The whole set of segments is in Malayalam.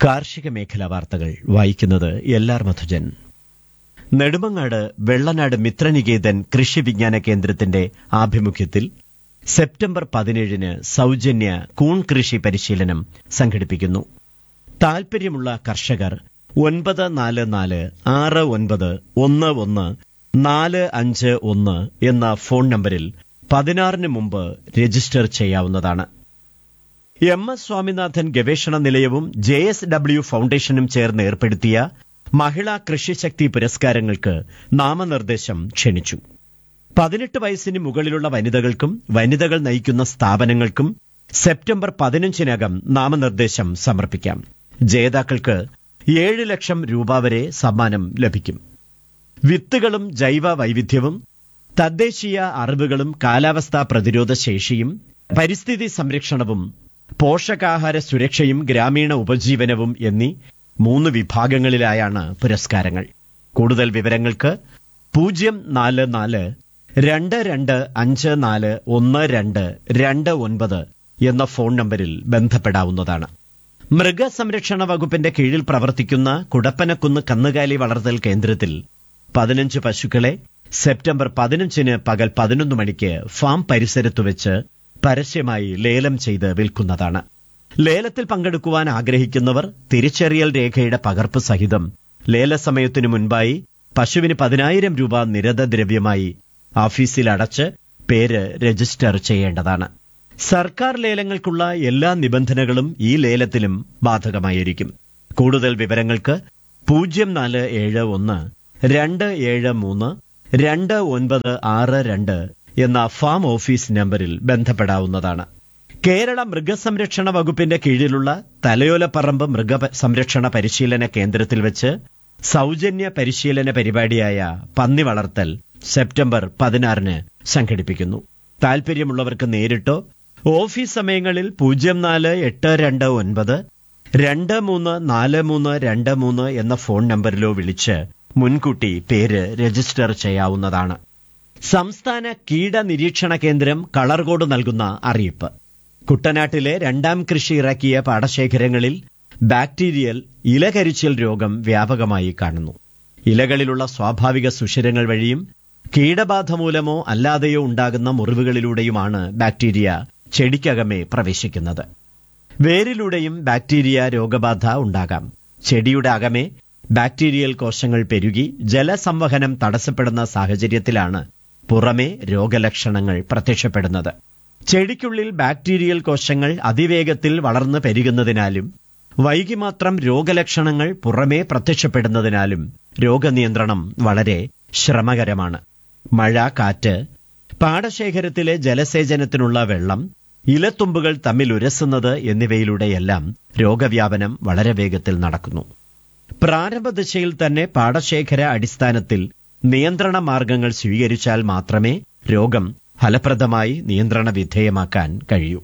കാർഷിക മേഖലാ വാർത്തകൾ വായിക്കുന്നത് എല്ലാർ മധുജൻ നെടുമങ്ങാട് വെള്ളനാട് മിത്രനികേതൻ കൃഷി വിജ്ഞാന കേന്ദ്രത്തിന്റെ ആഭിമുഖ്യത്തിൽ സെപ്റ്റംബർ പതിനേഴിന് സൗജന്യ കൂൺ കൃഷി പരിശീലനം സംഘടിപ്പിക്കുന്നു താൽപര്യമുള്ള കർഷകർ ഒൻപത് നാല് നാല് ആറ് ഒൻപത് ഒന്ന് ഒന്ന് നാല് അഞ്ച് ഒന്ന് എന്ന ഫോൺ നമ്പറിൽ പതിനാറിന് മുമ്പ് രജിസ്റ്റർ ചെയ്യാവുന്നതാണ് എം എസ് സ്വാമിനാഥൻ ഗവേഷണ നിലയവും ജെ എസ് ഡബ്ല്യു ഫൗണ്ടേഷനും ചേർന്ന് ഏർപ്പെടുത്തിയ മഹിളാ കൃഷിശക്തി പുരസ്കാരങ്ങൾക്ക് നാമനിർദ്ദേശം ക്ഷണിച്ചു പതിനെട്ട് വയസ്സിന് മുകളിലുള്ള വനിതകൾക്കും വനിതകൾ നയിക്കുന്ന സ്ഥാപനങ്ങൾക്കും സെപ്റ്റംബർ പതിനഞ്ചിനകം നാമനിർദ്ദേശം സമർപ്പിക്കാം ജേതാക്കൾക്ക് ഏഴ് ലക്ഷം രൂപ വരെ സമ്മാനം ലഭിക്കും വിത്തുകളും ജൈവ വൈവിധ്യവും തദ്ദേശീയ അറിവുകളും കാലാവസ്ഥാ പ്രതിരോധ ശേഷിയും പരിസ്ഥിതി സംരക്ഷണവും പോഷകാഹാര സുരക്ഷയും ഗ്രാമീണ ഉപജീവനവും എന്നീ മൂന്ന് വിഭാഗങ്ങളിലായാണ് പുരസ്കാരങ്ങൾ കൂടുതൽ വിവരങ്ങൾക്ക് പൂജ്യം നാല് നാല് രണ്ട് രണ്ട് അഞ്ച് നാല് ഒന്ന് രണ്ട് രണ്ട് ഒൻപത് എന്ന ഫോൺ നമ്പറിൽ ബന്ധപ്പെടാവുന്നതാണ് മൃഗസംരക്ഷണ വകുപ്പിന്റെ കീഴിൽ പ്രവർത്തിക്കുന്ന കുടപ്പനക്കുന്ന് കന്നുകാലി വളർത്തൽ കേന്ദ്രത്തിൽ പതിനഞ്ച് പശുക്കളെ സെപ്റ്റംബർ പതിനഞ്ചിന് പകൽ പതിനൊന്ന് മണിക്ക് ഫാം പരിസരത്തു വെച്ച് പരസ്യമായി ലേലം ചെയ്ത് വിൽക്കുന്നതാണ് ലേലത്തിൽ പങ്കെടുക്കുവാൻ ആഗ്രഹിക്കുന്നവർ തിരിച്ചറിയൽ രേഖയുടെ പകർപ്പ് സഹിതം ലേലസമയത്തിനു മുൻപായി പശുവിന് പതിനായിരം രൂപ നിരതദ്രവ്യമായി ഓഫീസിൽ അടച്ച് പേര് രജിസ്റ്റർ ചെയ്യേണ്ടതാണ് സർക്കാർ ലേലങ്ങൾക്കുള്ള എല്ലാ നിബന്ധനകളും ഈ ലേലത്തിലും ബാധകമായിരിക്കും കൂടുതൽ വിവരങ്ങൾക്ക് പൂജ്യം നാല് ഏഴ് ഒന്ന് രണ്ട് ഏഴ് മൂന്ന് രണ്ട് ഒൻപത് ആറ് രണ്ട് എന്ന ഫാം ഓഫീസ് നമ്പറിൽ ബന്ധപ്പെടാവുന്നതാണ് കേരള മൃഗസംരക്ഷണ വകുപ്പിന്റെ കീഴിലുള്ള തലയോലപ്പറമ്പ് മൃഗ സംരക്ഷണ പരിശീലന കേന്ദ്രത്തിൽ വെച്ച് സൗജന്യ പരിശീലന പരിപാടിയായ പന്നി വളർത്തൽ സെപ്റ്റംബർ പതിനാറിന് സംഘടിപ്പിക്കുന്നു താൽപര്യമുള്ളവർക്ക് നേരിട്ടോ ഓഫീസ് സമയങ്ങളിൽ പൂജ്യം നാല് എട്ട് രണ്ട് ഒൻപത് രണ്ട് മൂന്ന് നാല് മൂന്ന് രണ്ട് മൂന്ന് എന്ന ഫോൺ നമ്പറിലോ വിളിച്ച് മുൻകൂട്ടി പേര് രജിസ്റ്റർ ചെയ്യാവുന്നതാണ് സംസ്ഥാന കീട നിരീക്ഷണ കേന്ദ്രം കളർകോട് നൽകുന്ന അറിയിപ്പ് കുട്ടനാട്ടിലെ രണ്ടാം കൃഷി ഇറക്കിയ പാടശേഖരങ്ങളിൽ ബാക്ടീരിയൽ ഇലകരിച്ചിൽ രോഗം വ്യാപകമായി കാണുന്നു ഇലകളിലുള്ള സ്വാഭാവിക സുഷിരങ്ങൾ വഴിയും കീടബാധ മൂലമോ അല്ലാതെയോ ഉണ്ടാകുന്ന മുറിവുകളിലൂടെയുമാണ് ബാക്ടീരിയ ചെടിക്കകമേ പ്രവേശിക്കുന്നത് വേരിലൂടെയും ബാക്ടീരിയ രോഗബാധ ഉണ്ടാകാം ചെടിയുടെ അകമേ ബാക്ടീരിയൽ കോശങ്ങൾ പെരുകി ജലസംവഹനം തടസ്സപ്പെടുന്ന സാഹചര്യത്തിലാണ് പുറമേ രോഗലക്ഷണങ്ങൾ പ്രത്യക്ഷപ്പെടുന്നത് ചെടിക്കുള്ളിൽ ബാക്ടീരിയൽ കോശങ്ങൾ അതിവേഗത്തിൽ വളർന്നു പെരുകുന്നതിനാലും വൈകി മാത്രം രോഗലക്ഷണങ്ങൾ പുറമേ പ്രത്യക്ഷപ്പെടുന്നതിനാലും രോഗനിയന്ത്രണം വളരെ ശ്രമകരമാണ് മഴ കാറ്റ് പാടശേഖരത്തിലെ ജലസേചനത്തിനുള്ള വെള്ളം ഇലത്തുമ്പുകൾ തമ്മിൽ ഉരസുന്നത് എന്നിവയിലൂടെയെല്ലാം രോഗവ്യാപനം വളരെ വേഗത്തിൽ നടക്കുന്നു പ്രാരംഭദശയിൽ തന്നെ പാടശേഖര അടിസ്ഥാനത്തിൽ നിയന്ത്രണ മാർഗങ്ങൾ സ്വീകരിച്ചാൽ മാത്രമേ രോഗം ഫലപ്രദമായി നിയന്ത്രണ വിധേയമാക്കാൻ കഴിയൂ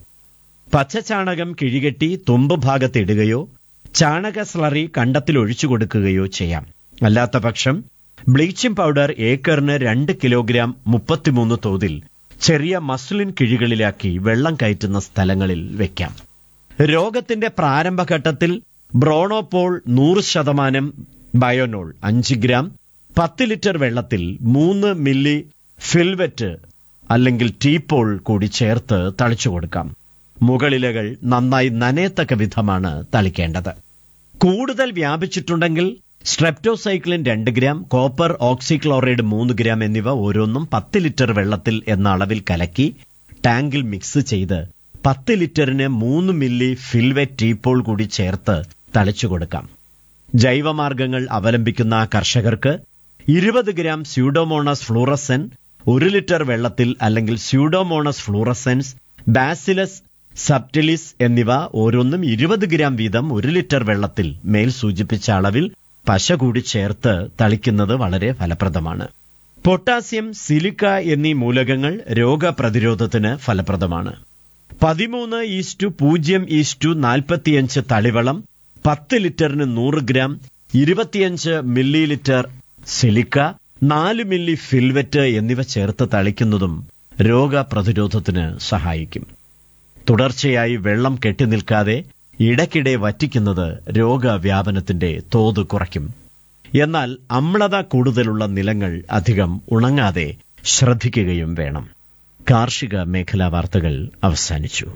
പച്ചചാണകം കിഴികെട്ടി തുമ്പ് ഭാഗത്തിടുകയോ ചാണക സ്ലറി കണ്ടത്തിൽ ഒഴിച്ചു കൊടുക്കുകയോ ചെയ്യാം അല്ലാത്ത പക്ഷം ബ്ലീച്ചിംഗ് പൗഡർ ഏക്കറിന് രണ്ട് കിലോഗ്രാം മുപ്പത്തിമൂന്ന് തോതിൽ ചെറിയ മസ്ലിൻ കിഴികളിലാക്കി വെള്ളം കയറ്റുന്ന സ്ഥലങ്ങളിൽ വെക്കാം രോഗത്തിന്റെ പ്രാരംഭഘട്ടത്തിൽ ബ്രോണോപോൾ നൂറ് ശതമാനം ബയോനോൾ അഞ്ച് ഗ്രാം പത്ത് ലിറ്റർ വെള്ളത്തിൽ മൂന്ന് മില്ലി ഫിൽവെറ്റ് അല്ലെങ്കിൽ ടീപോൾ കൂടി ചേർത്ത് തളിച്ചു കൊടുക്കാം മുകളിലകൾ നന്നായി നനയത്തക്ക വിധമാണ് തളിക്കേണ്ടത് കൂടുതൽ വ്യാപിച്ചിട്ടുണ്ടെങ്കിൽ സ്ട്രെപ്റ്റോസൈക്ലിൻ രണ്ട് ഗ്രാം കോപ്പർ ഓക്സിക്ലോറൈഡ് മൂന്ന് ഗ്രാം എന്നിവ ഓരോന്നും പത്ത് ലിറ്റർ വെള്ളത്തിൽ എന്ന അളവിൽ കലക്കി ടാങ്കിൽ മിക്സ് ചെയ്ത് പത്ത് ലിറ്ററിന് മൂന്ന് മില്ലി ഫിൽവെറ്റ് ടീപ്പോൾ കൂടി ചേർത്ത് തളിച്ചു കൊടുക്കാം ജൈവമാർഗങ്ങൾ അവലംബിക്കുന്ന കർഷകർക്ക് ഇരുപത് ഗ്രാം സ്യൂഡോമോണസ് ഫ്ലൂറസൻ ഒരു ലിറ്റർ വെള്ളത്തിൽ അല്ലെങ്കിൽ സ്യൂഡോമോണസ് ഫ്ലൂറസെൻസ് ബാസിലസ് സബ്റ്റിലിസ് എന്നിവ ഓരോന്നും ഇരുപത് ഗ്രാം വീതം ഒരു ലിറ്റർ വെള്ളത്തിൽ മേൽ സൂചിപ്പിച്ച അളവിൽ പശ കൂടി ചേർത്ത് തളിക്കുന്നത് വളരെ ഫലപ്രദമാണ് പൊട്ടാസ്യം സിലിക്ക എന്നീ മൂലകങ്ങൾ രോഗപ്രതിരോധത്തിന് ഫലപ്രദമാണ് പതിമൂന്ന് ഈസ്റ്റു പൂജ്യം ഈസ്റ്റു നാൽപ്പത്തിയഞ്ച് തളിവളം പത്ത് ലിറ്ററിന് നൂറ് ഗ്രാം ഇരുപത്തിയഞ്ച് മില്ലി ലിറ്റർ സിലിക്ക നാല് മില്ലി ഫിൽവെറ്റ് എന്നിവ ചേർത്ത് തളിക്കുന്നതും രോഗപ്രതിരോധത്തിന് സഹായിക്കും തുടർച്ചയായി വെള്ളം കെട്ടിനിൽക്കാതെ ഇടയ്ക്കിടെ വറ്റിക്കുന്നത് രോഗവ്യാപനത്തിന്റെ തോത് കുറയ്ക്കും എന്നാൽ അമ്ലത കൂടുതലുള്ള നിലങ്ങൾ അധികം ഉണങ്ങാതെ ശ്രദ്ധിക്കുകയും വേണം കാർഷിക മേഖലാ വാർത്തകൾ അവസാനിച്ചു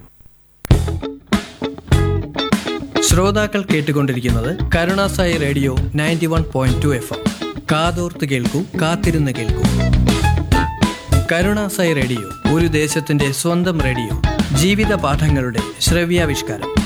ശ്രോതാക്കൾ കേട്ടുകൊണ്ടിരിക്കുന്നത് Karunasai radio ninety one point two F M കാതോർത്ത് കേൾക്കൂ കാത്തിരുന്ന് കേൾക്കൂ കരുണാസായി റേഡിയോ ഒരു ദേശത്തിന്റെ സ്വന്തം റേഡിയോ ജീവിത പാഠങ്ങളുടെ ശ്രവ്യാവിഷ്കാരം